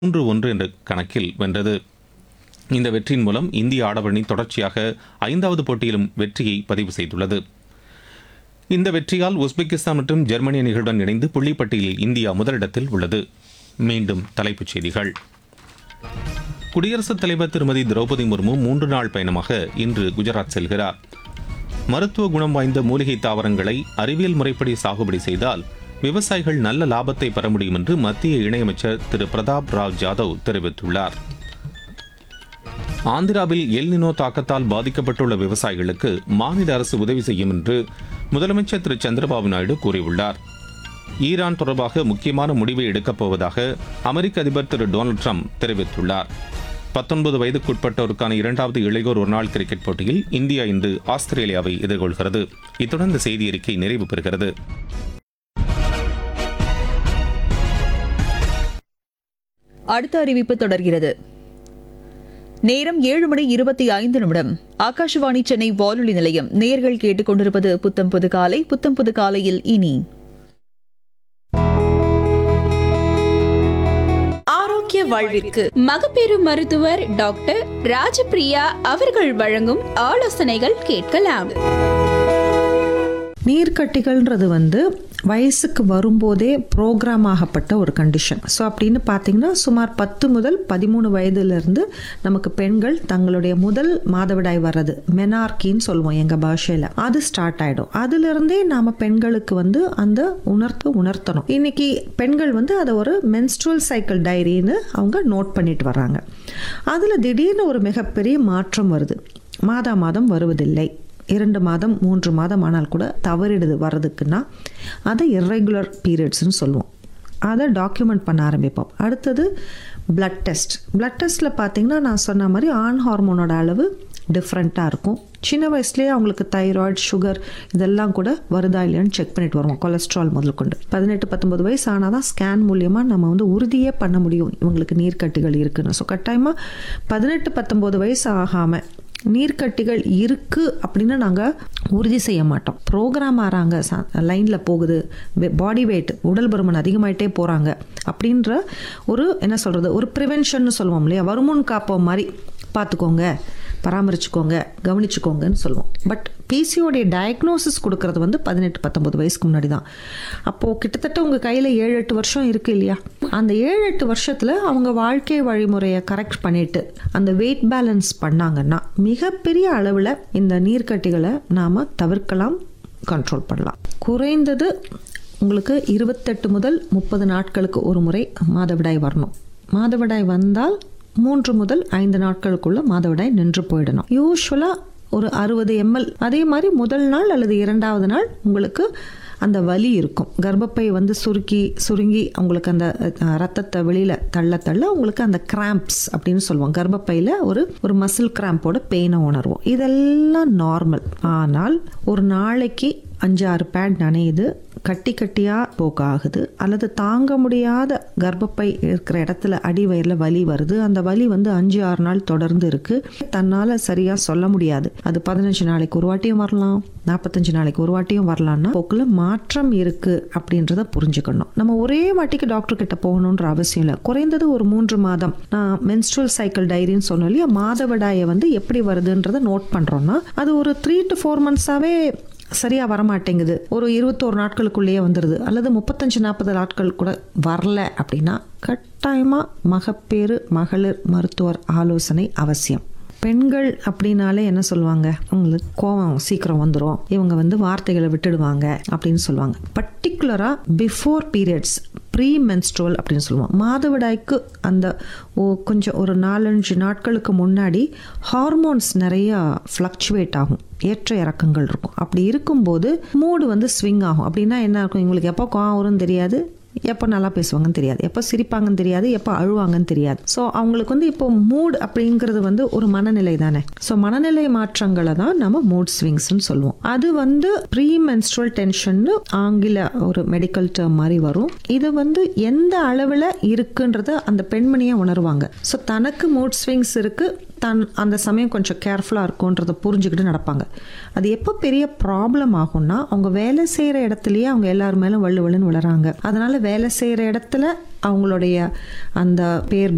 மூன்று ஒன்று என்ற கணக்கில் வென்றது இந்த வெற்றியின் மூலம் இந்திய ஆடவர் அணி தொடர்ச்சியாக ஐந்தாவது போட்டியிலும் வெற்றியை பதிவு செய்துள்ளது இந்த வெற்றியால் உஸ்பெகிஸ்தான் மற்றும் ஜெர்மனி அணிகளுடன் இணைந்து புள்ளிப்பட்டியலில் இந்தியா முதலிடத்தில் உள்ளது மீண்டும் தலைப்புச் செய்திகள் குடியரசுத் தலைவர் திருமதி திரௌபதி முர்மு மூன்று நாள் பயணமாக இன்று குஜராத் செல்கிறார் மருத்துவ குணம் வாய்ந்த மூலிகை தாவரங்களை அறிவியல் முறைப்படி சாகுபடி செய்தால் விவசாயிகள் நல்ல லாபத்தை பெற முடியும் என்று மத்திய இணையமைச்சர் திரு பிரதாப் ராவ் ஜாதவ் தெரிவித்துள்ளார் ஆந்திராவில் எல்னினோ தாக்கத்தால் பாதிக்கப்பட்டுள்ள விவசாயிகளுக்கு மாநில அரசு உதவி செய்யும் என்று முதலமைச்சர் திரு சந்திரபாபு நாயுடு கூறியுள்ளார் ஈரான் தொடர்பாக முக்கியமான முடிவை எடுக்கப் போவதாக அமெரிக்க அதிபர் திரு டொனால்டு ட்ரம்ப் தெரிவித்துள்ளார் பத்தொன்பது வயதுக்குட்பட்டோருக்கான இரண்டாவது இளையோர் ஒருநாள் கிரிக்கெட் போட்டியில் இந்தியா இன்று ஆஸ்திரேலியாவை எதிர்கொள்கிறது இத்துடன் இந்த செய்தி அறிக்கை நிறைவு பெறுகிறது அடுத்த அறிவிப்பு தொடர்கிறது நேரம் ஏழு மணி இருபத்தி ஐந்து நிமிடம் ஆகாஷவாணி சென்னை வானொலி நிலையம் நேர்கள் கேட்டுக்கொண்டிருப்பது புத்தம் புது காலை புத்தம் புது காலையில் இனி ஆரோக்கிய வாழ்விற்கு மகப்பேறு மருத்துவர் டாக்டர் ராஜபிரியா அவர்கள் வழங்கும் ஆலோசனைகள் கேட்கலாம் நீர்க்கட்டிகள்ன்றது வந்து வயசுக்கு வரும்போதே ப்ரோக்ராம் ஆகப்பட்ட ஒரு கண்டிஷன் ஸோ அப்படின்னு பார்த்தீங்கன்னா சுமார் பத்து முதல் பதிமூணு வயதுலேருந்து நமக்கு பெண்கள் தங்களுடைய முதல் மாதவிடாய் வர்றது மெனார்கின்னு சொல்லுவோம் எங்கள் பாஷையில் அது ஸ்டார்ட் ஆகிடும் அதுலேருந்தே நாம் பெண்களுக்கு வந்து அந்த உணர்த்து உணர்த்தணும் இன்னைக்கு பெண்கள் வந்து அதை ஒரு மென்ஸ்ட்ரல் சைக்கிள் டைரின்னு அவங்க நோட் பண்ணிட்டு வர்றாங்க அதில் திடீர்னு ஒரு மிகப்பெரிய மாற்றம் வருது மாதா மாதம் வருவதில்லை இரண்டு மாதம் மூன்று மாதம் ஆனால் கூட தவறிடுது வர்றதுக்குன்னா அதை இர்ரெகுலர் பீரியட்ஸ்னு சொல்லுவோம் அதை டாக்குமெண்ட் பண்ண ஆரம்பிப்போம் அடுத்தது பிளட் டெஸ்ட் பிளட் டெஸ்ட்டில் பார்த்தீங்கன்னா நான் சொன்ன மாதிரி ஆண் ஹார்மோனோட அளவு டிஃப்ரெண்ட்டாக இருக்கும் சின்ன வயசுலேயே அவங்களுக்கு தைராய்டு சுகர் இதெல்லாம் கூட வருதா இல்லையான்னு செக் பண்ணிட்டு வருவோம் கொலஸ்ட்ரால் முதல் கொண்டு பதினெட்டு பத்தொன்பது வயசு ஆனால் தான் ஸ்கேன் மூலியமாக நம்ம வந்து உறுதியே பண்ண முடியும் இவங்களுக்கு நீர்க்கட்டிகள் இருக்குன்னு ஸோ கட்டாயமாக பதினெட்டு பத்தொம்போது வயசு ஆகாமல் நீர்க்கட்டிகள் இருக்கு அப்படின்னு நாங்கள் உறுதி செய்ய மாட்டோம் ப்ரோக்ராம் ஆறாங்க லைனில் போகுது பாடி வெயிட் உடல் பருமன் அதிகமாயிட்டே போகிறாங்க அப்படின்ற ஒரு என்ன சொல்கிறது ஒரு ப்ரிவென்ஷன் சொல்லுவோம் இல்லையா வருமுன் காப்போம் மாதிரி பார்த்துக்கோங்க பராமரிச்சுக்கோங்க கவனிச்சுக்கோங்கன்னு சொல்லுவோம் பட் பிசியோடைய டயக்னோசிஸ் கொடுக்கறது வந்து பதினெட்டு பத்தொம்பது வயசுக்கு முன்னாடி தான் அப்போது கிட்டத்தட்ட உங்கள் கையில் ஏழு எட்டு வருஷம் இருக்குது இல்லையா அந்த ஏழு எட்டு வருஷத்தில் அவங்க வாழ்க்கை வழிமுறையை கரெக்ட் பண்ணிட்டு அந்த வெயிட் பேலன்ஸ் பண்ணாங்கன்னா மிகப்பெரிய அளவில் இந்த நீர்க்கட்டிகளை நாம் தவிர்க்கலாம் கண்ட்ரோல் பண்ணலாம் குறைந்தது உங்களுக்கு இருபத்தெட்டு முதல் முப்பது நாட்களுக்கு ஒரு முறை மாதவிடாய் வரணும் மாதவிடாய் வந்தால் மூன்று முதல் ஐந்து நாட்களுக்குள்ள மாதவிடாய் நின்று போயிடணும் யூஸ்வலாக ஒரு அறுபது எம்எல் அதே மாதிரி முதல் நாள் அல்லது இரண்டாவது நாள் உங்களுக்கு அந்த வலி இருக்கும் கர்ப்பப்பை வந்து சுருக்கி சுருங்கி அவங்களுக்கு அந்த அஹ், ரத்தத்தை வெளியில் தள்ள தள்ள உங்களுக்கு அந்த கிராம்ப்ஸ் அப்படின்னு சொல்லுவோம் கர்ப்பப்பையில் ஒரு ஒரு மசில் கிராம்போட பெயினை உணர்வோம் இதெல்லாம் நார்மல் ஆனால் ஒரு நாளைக்கு அஞ்சு ஆறு பேட் நனையுது கட்டி கட்டியாக போக்காகுது அல்லது தாங்க முடியாத கர்ப்பப்பை இருக்கிற இடத்துல அடி வயிறில் வலி வருது அந்த வலி வந்து அஞ்சு ஆறு நாள் தொடர்ந்து இருக்கு தன்னால் சரியாக சொல்ல முடியாது அது பதினஞ்சு நாளைக்கு ஒரு வாட்டியும் வரலாம் நாற்பத்தஞ்சு நாளைக்கு ஒரு வாட்டியும் வரலாம்னா போக்கில் மாற்றம் இருக்கு அப்படின்றத புரிஞ்சுக்கணும் நம்ம ஒரே வாட்டிக்கு டாக்டர் கிட்ட போகணுன்ற அவசியம் இல்லை குறைந்தது ஒரு மூன்று மாதம் நான் மென்ஸ்ட்ரல் சைக்கிள் டைரின்னு சொன்னோம் இல்லையா மாதவிடாயை வந்து எப்படி வருதுன்றதை நோட் பண்ணுறோம்னா அது ஒரு த்ரீ டு ஃபோர் மந்த்ஸாகவே சரியா வரமாட்டேங்குது ஒரு இருபத்தோரு நாட்களுக்குள்ளேயே வந்துடுது அல்லது முப்பத்தஞ்சு நாற்பது நாட்கள் கூட வரல அப்படின்னா கட்டாயமா மகப்பேறு மகளிர் மருத்துவர் ஆலோசனை அவசியம் பெண்கள் அப்படின்னாலே என்ன சொல்லுவாங்க அவங்களுக்கு கோவம் சீக்கிரம் வந்துடும் இவங்க வந்து வார்த்தைகளை விட்டுடுவாங்க அப்படின்னு சொல்லுவாங்க பர்டிகுலராக பிஃபோர் பீரியட்ஸ் ப்ரீ மென்ஸ்ட்ரோல் அப்படின்னு சொல்லுவோம் மாதவிடாய்க்கு அந்த ஓ- கொஞ்சம் ஒரு நாலஞ்சு நாட்களுக்கு முன்னாடி ஹார்மோன்ஸ் நிறையா ஃப்ளக்சுவேட் ஆகும் ஏற்ற இறக்கங்கள் இருக்கும் அப்படி இருக்கும்போது மூடு வந்து ஸ்விங் ஆகும் அப்படின்னா என்ன இருக்கும் இவங்களுக்கு எப்போ கோவம் வரும்னு தெரியாது எப்போ நல்லா பேசுவாங்கன்னு தெரியாது எப்போ சிரிப்பாங்கன்னு தெரியாது எப்போ அழுவாங்கன்னு தெரியாது ஸோ அவங்களுக்கு வந்து இப்போ மூட் அப்படிங்கிறது வந்து ஒரு மனநிலை தானே ஸோ மனநிலை மாற்றங்களை தான் நம்ம மூட் ஸ்விங்ஸ்னு சொல்லுவோம் அது வந்து ப்ரீ மென்ஸ்ட்ரல் டென்ஷன்னு ஆங்கில ஒரு மெடிக்கல் டேர்ம் மாதிரி வரும் இது வந்து எந்த அளவில் இருக்குன்றத அந்த பெண்மணியை உணருவாங்க ஸோ தனக்கு மூட் ஸ்விங்ஸ் இருக்கு தன் அந்த சமயம் கொஞ்சம் கேர்ஃபுல்லாக இருக்கும்ன்றதை புரிஞ்சுக்கிட்டு நடப்பாங்க அது எப்போ பெரிய ப்ராப்ளம் ஆகும்னா அவங்க வேலை செய்கிற இடத்துலயே அவங்க எல்லார் மேலும் வள்ளு வள்ளுன்னு விழுறாங்க அதனால வேலை செய்கிற இடத்துல அவங்களுடைய அந்த பேர்